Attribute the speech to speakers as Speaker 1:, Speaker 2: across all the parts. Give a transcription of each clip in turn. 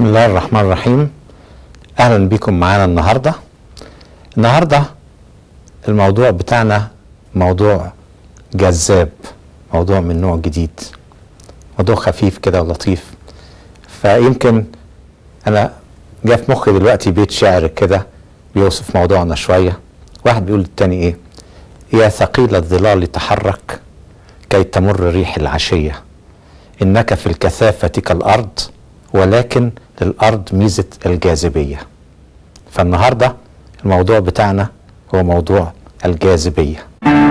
Speaker 1: بسم الله الرحمن الرحيم اهلا بكم معانا النهارده النهارده الموضوع بتاعنا موضوع جذاب موضوع من نوع جديد موضوع خفيف كده ولطيف فيمكن انا جه في مخي دلوقتي بيت شعر كده بيوصف موضوعنا شويه واحد بيقول للتاني ايه يا ثقيل الظلال تحرك كي تمر ريح العشيه انك في الكثافه كالارض ولكن للارض ميزه الجاذبيه فالنهارده الموضوع بتاعنا هو موضوع الجاذبيه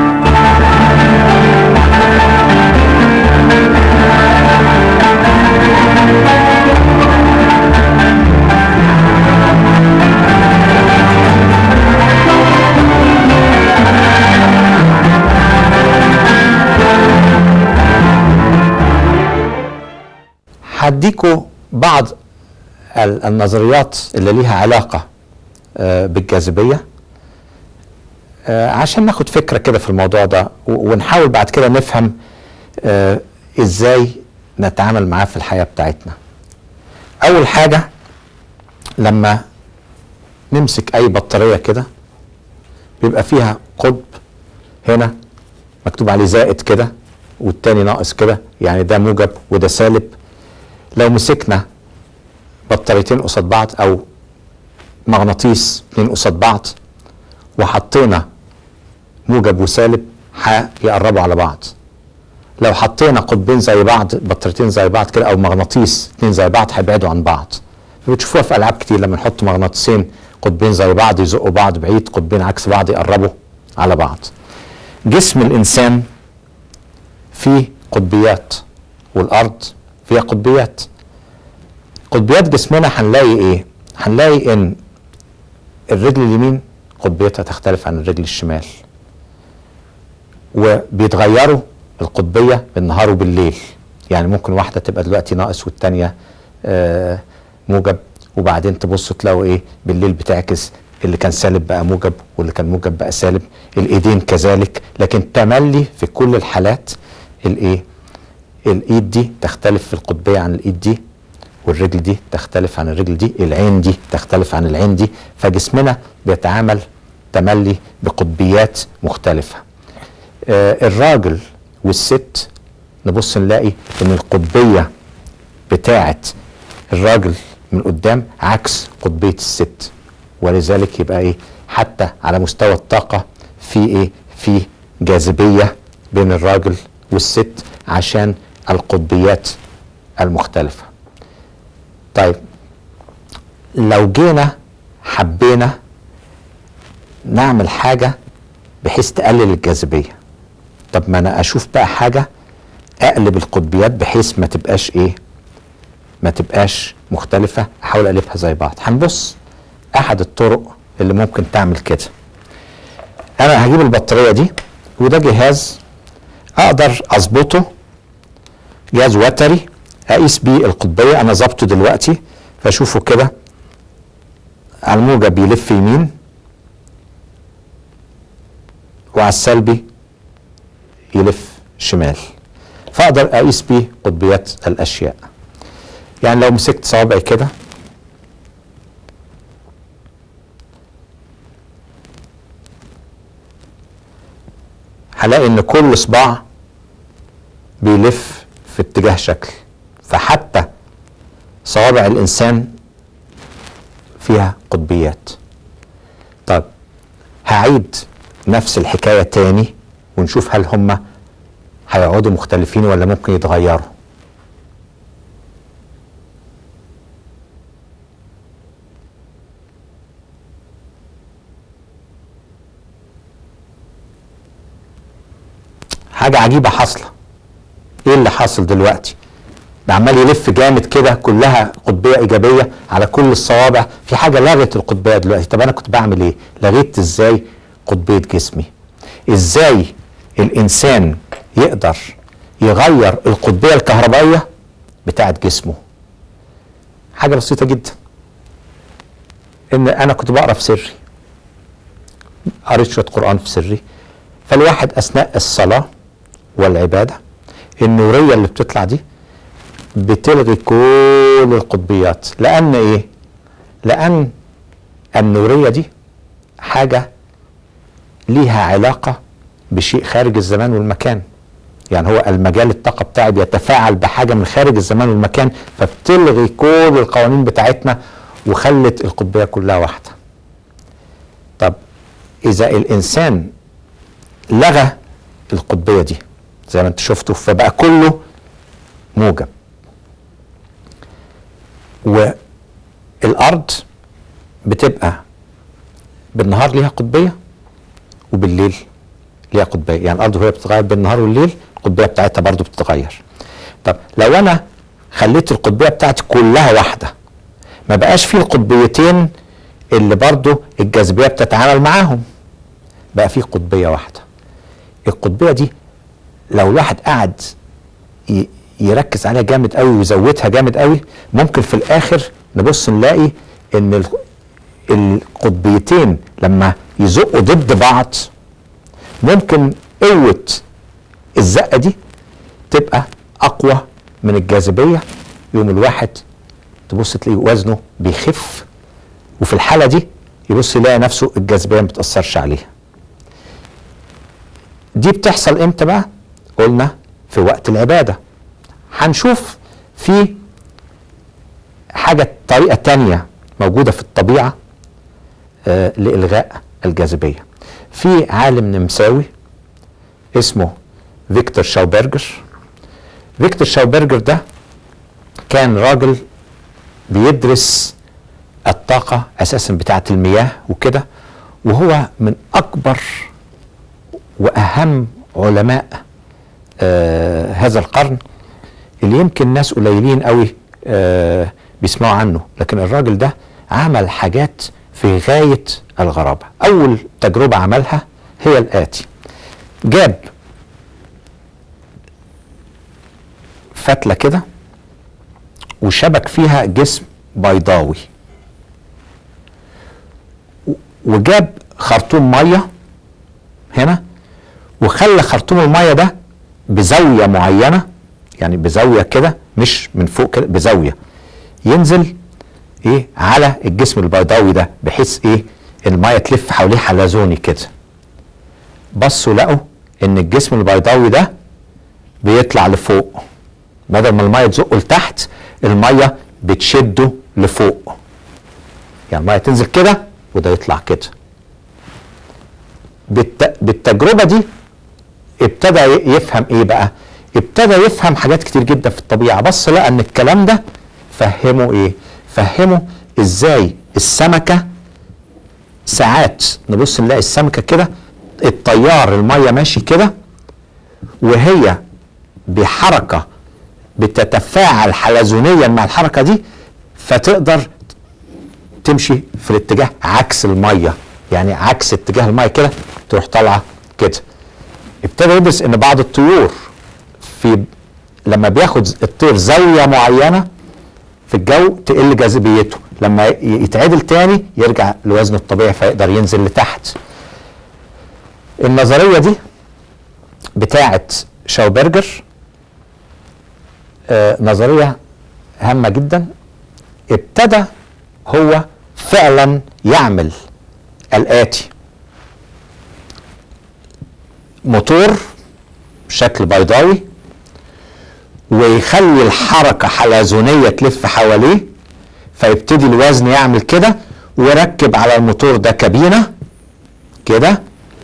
Speaker 1: هديكوا بعض ال- النظريات اللي ليها علاقة آه، بالجاذبية آه، عشان ناخد فكرة كده في الموضوع ده و- ونحاول بعد كده نفهم آه، ازاي نتعامل معاه في الحياة بتاعتنا أول حاجة لما نمسك أي بطارية كده بيبقى فيها قطب هنا مكتوب عليه زائد كده والتاني ناقص كده يعني ده موجب وده سالب لو مسكنا بطاريتين قصاد بعض او مغناطيس اتنين قصاد بعض وحطينا موجب وسالب هيقربوا على بعض لو حطينا قطبين زي بعض بطاريتين زي بعض كده او مغناطيس اتنين زي بعض هيبعدوا عن بعض بتشوفوها في العاب كتير لما نحط مغناطيسين قطبين زي بعض يزقوا بعض بعيد قطبين عكس بعض يقربوا على بعض جسم الانسان فيه قطبيات والارض فيها قطبيات قطبيات جسمنا هنلاقي ايه هنلاقي ان الرجل اليمين قطبيتها تختلف عن الرجل الشمال وبيتغيروا القطبية بالنهار وبالليل يعني ممكن واحدة تبقى دلوقتي ناقص والتانية آه موجب وبعدين تبصوا تلاقوا ايه بالليل بتعكس اللي كان سالب بقى موجب واللي كان موجب بقى سالب الايدين كذلك لكن تملي في كل الحالات الايه الايد دي تختلف في القطبيه عن الايد دي والرجل دي تختلف عن الرجل دي العين دي تختلف عن العين دي فجسمنا بيتعامل تملي بقطبيات مختلفه آه الراجل والست نبص نلاقي ان القطبيه بتاعه الراجل من قدام عكس قطبيه الست ولذلك يبقى ايه حتى على مستوى الطاقه في ايه في جاذبيه بين الراجل والست عشان القطبيات المختلفة طيب لو جينا حبينا نعمل حاجة بحيث تقلل الجاذبية طب ما انا اشوف بقى حاجة اقلب القطبيات بحيث ما تبقاش ايه ما تبقاش مختلفة احاول اقلبها زي بعض هنبص احد الطرق اللي ممكن تعمل كده انا هجيب البطارية دي وده جهاز اقدر اظبطه جهاز وتري اقيس بيه القطبيه انا ظبطه دلوقتي فاشوفه كده على الموجب يلف يمين وعلى السلبي يلف شمال فاقدر اقيس بيه قطبيات الاشياء يعني لو مسكت صوابعي كده هلاقي ان كل صباع بيلف في اتجاه شكل فحتى صوابع الانسان فيها قطبيات طب هعيد نفس الحكايه تاني ونشوف هل هم هيقعدوا مختلفين ولا ممكن يتغيروا حاجه عجيبه حاصله ايه اللي حاصل دلوقتي ده عمال يلف جامد كده كلها قطبيه ايجابيه على كل الصوابع في حاجه لغت القطبيه دلوقتي طب انا كنت بعمل ايه لغيت ازاي قطبيه جسمي ازاي الانسان يقدر يغير القطبيه الكهربائيه بتاعه جسمه حاجه بسيطه جدا ان انا كنت بقرا في سري قريت شويه قران في سري فالواحد اثناء الصلاه والعباده النوريه اللي بتطلع دي بتلغي كل القطبيات لان ايه لان النوريه دي حاجه ليها علاقه بشيء خارج الزمان والمكان يعني هو المجال الطاقه بتاعي بيتفاعل بحاجه من خارج الزمان والمكان فبتلغي كل القوانين بتاعتنا وخلت القطبيه كلها واحده طب اذا الانسان لغى القطبيه دي زي ما انت شفتوا فبقى كله موجب والارض بتبقى بالنهار ليها قطبيه وبالليل ليها قطبيه يعني الارض وهي بتتغير بالنهار والليل القطبيه بتاعتها برضو بتتغير طب لو انا خليت القطبيه بتاعتي كلها واحده ما بقاش فيه القطبيتين اللي برضو الجاذبيه بتتعامل معاهم بقى فيه قطبيه واحده القطبيه دي لو الواحد قعد ي- يركز عليها جامد قوي ويزودها جامد قوي ممكن في الاخر نبص نلاقي ان ال- القطبيتين لما يزقوا ضد بعض ممكن قوه الزقه دي تبقى اقوى من الجاذبيه يوم الواحد تبص تلاقي وزنه بيخف وفي الحاله دي يبص يلاقي نفسه الجاذبيه ما بتاثرش عليه دي بتحصل امتى بقى قلنا في وقت العباده هنشوف في حاجه طريقه تانية موجوده في الطبيعه آه لالغاء الجاذبيه في عالم نمساوي اسمه فيكتور شاوبرجر فيكتور شاوبرجر ده كان راجل بيدرس الطاقة أساسا بتاعة المياه وكده وهو من أكبر وأهم علماء آه هذا القرن اللي يمكن ناس قليلين قوي آه بيسمعوا عنه لكن الراجل ده عمل حاجات في غاية الغرابة أول تجربة عملها هي الآتي جاب فتلة كده وشبك فيها جسم بيضاوي و- وجاب خرطوم ميه هنا وخلى خرطوم الميه ده بزاويه معينه يعني بزاويه كده مش من فوق كده بزاويه ينزل ايه على الجسم البيضاوي ده بحيث ايه الميه تلف حواليه حلزوني كده بصوا لقوا ان الجسم البيضاوي ده بيطلع لفوق بدل ما الميه تزقه لتحت الميه بتشده لفوق يعني الميه تنزل كده وده يطلع كده بالت... بالتجربه دي ابتدى ي- يفهم ايه بقى ابتدى يفهم حاجات كتير جدا في الطبيعه بص لقى ان الكلام ده فهمه ايه فهمه ازاي السمكه ساعات نبص نلاقي السمكه كده الطيار الميه ماشي كده وهي بحركه بتتفاعل حلزونيا مع الحركه دي فتقدر تمشي في الاتجاه عكس الميه يعني عكس اتجاه الميه كده تروح طالعه كده ابتدى يدرس ان بعض الطيور في لما بياخد الطير زاويه معينه في الجو تقل جاذبيته لما ي- يتعدل تاني يرجع لوزنه الطبيعي فيقدر ينزل لتحت النظريه دي بتاعت شاوبرجر آه، نظريه هامه جدا ابتدى هو فعلا يعمل الاتي موتور بشكل بيضاوي ويخلي الحركه حلزونيه تلف حواليه فيبتدي الوزن يعمل كده وركب على الموتور ده كابينه كده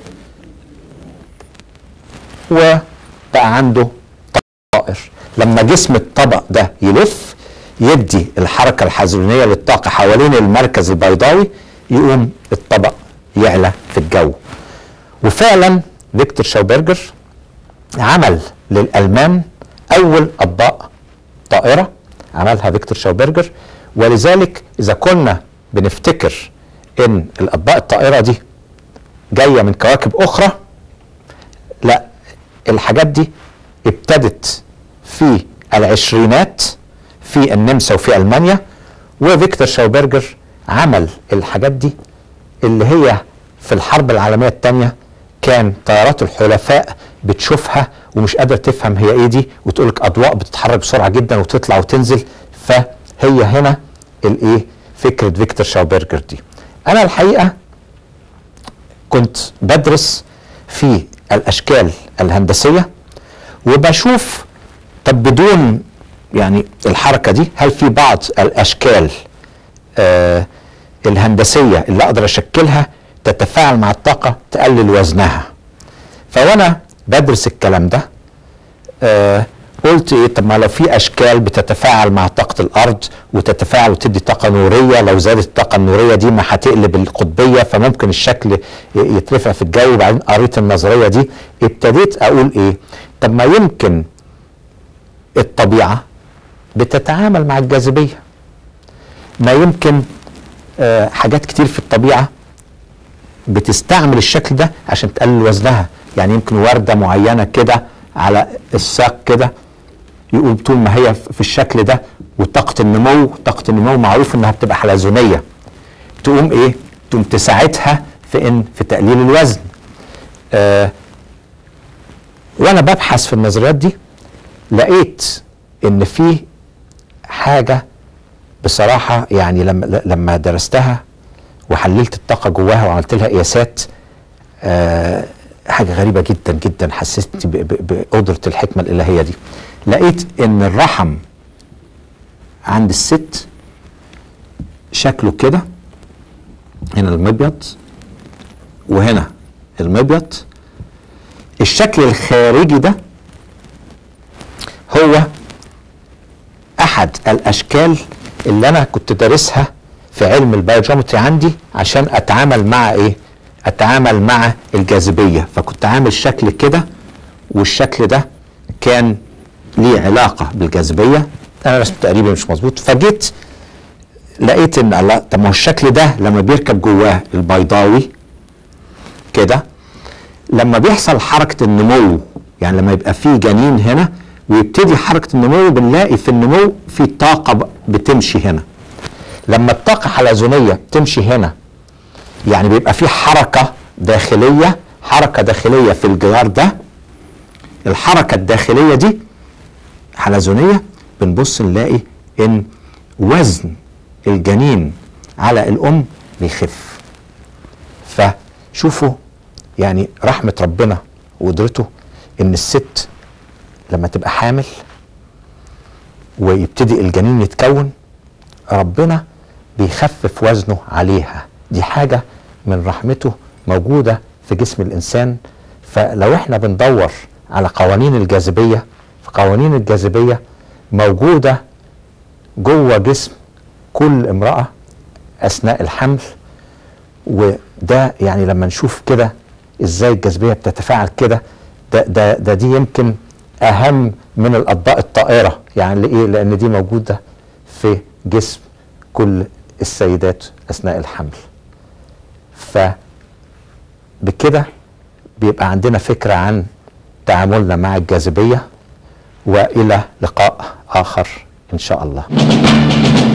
Speaker 1: وبقى عنده طائر لما جسم الطبق ده يلف يدي الحركة الحلزونية للطاقة حوالين المركز البيضاوي يقوم الطبق يعلى في الجو وفعلا فيكتور شاوبرجر عمل للألمان أول أطباق طائرة عملها فيكتور شاوبرجر ولذلك إذا كنا بنفتكر إن الأطباق الطائرة دي جاية من كواكب أخرى لا الحاجات دي ابتدت في العشرينات في النمسا وفي المانيا وفيكتور شاوبرجر عمل الحاجات دي اللي هي في الحرب العالميه الثانيه كان طيارات الحلفاء بتشوفها ومش قادر تفهم هي ايه دي وتقول لك اضواء بتتحرك بسرعه جدا وتطلع وتنزل فهي هنا الايه فكره فيكتور شاوبرجر دي انا الحقيقه كنت بدرس في الاشكال الهندسيه وبشوف طب بدون يعني الحركه دي هل في بعض الاشكال آه الهندسيه اللي اقدر اشكلها تتفاعل مع الطاقه تقلل وزنها فوانا بدرس الكلام ده آه قلت ايه طب ما لو في اشكال بتتفاعل مع طاقه الارض وتتفاعل وتدي طاقه نوريه لو زادت الطاقه النوريه دي ما هتقلب القطبيه فممكن الشكل يترفع في الجو وبعدين قريت النظريه دي ابتديت اقول ايه طب ما يمكن الطبيعه بتتعامل مع الجاذبيه ما يمكن آه حاجات كتير في الطبيعه بتستعمل الشكل ده عشان تقلل وزنها يعني يمكن ورده معينه كده على الساق كده يقول طول ما هي في الشكل ده وطاقه النمو طاقه النمو معروف انها بتبقى حلزونيه تقوم ايه تقوم تساعدها في ان في تقليل الوزن آه وانا ببحث في النظريات دي لقيت ان في حاجه بصراحه يعني لما لما درستها وحللت الطاقه جواها وعملت لها قياسات آه حاجه غريبه جدا جدا حسيت بقدره الحكمه الالهيه دي لقيت ان الرحم عند الست شكله كده هنا المبيض وهنا المبيض الشكل الخارجي ده هو احد الاشكال اللي انا كنت دارسها في علم البيوجيومتري عندي عشان اتعامل مع ايه اتعامل مع الجاذبيه فكنت عامل شكل كده والشكل ده كان ليه علاقه بالجاذبيه انا رسمه تقريبا مش مظبوط فجيت لقيت ان الله طب ما هو الشكل ده لما بيركب جواه البيضاوي كده لما بيحصل حركه النمو يعني لما يبقى في جنين هنا ويبتدي حركه النمو بنلاقي في النمو في طاقه بتمشي هنا لما الطاقه حلزونيه تمشي هنا يعني بيبقى في حركه داخليه حركه داخليه في الجدار ده الحركه الداخليه دي حلزونيه بنبص نلاقي ان وزن الجنين على الام بيخف فشوفوا يعني رحمه ربنا وقدرته ان الست لما تبقى حامل ويبتدي الجنين يتكون ربنا بيخفف وزنه عليها دي حاجه من رحمته موجوده في جسم الانسان فلو احنا بندور على قوانين الجاذبيه فقوانين الجاذبيه موجوده جوه جسم كل امراه اثناء الحمل وده يعني لما نشوف كده ازاي الجاذبيه بتتفاعل كده ده ده ده دي يمكن اهم من الاضواء الطائره يعني ليه لان دي موجوده في جسم كل السيدات اثناء الحمل فبكده بيبقى عندنا فكره عن تعاملنا مع الجاذبيه والى لقاء اخر ان شاء الله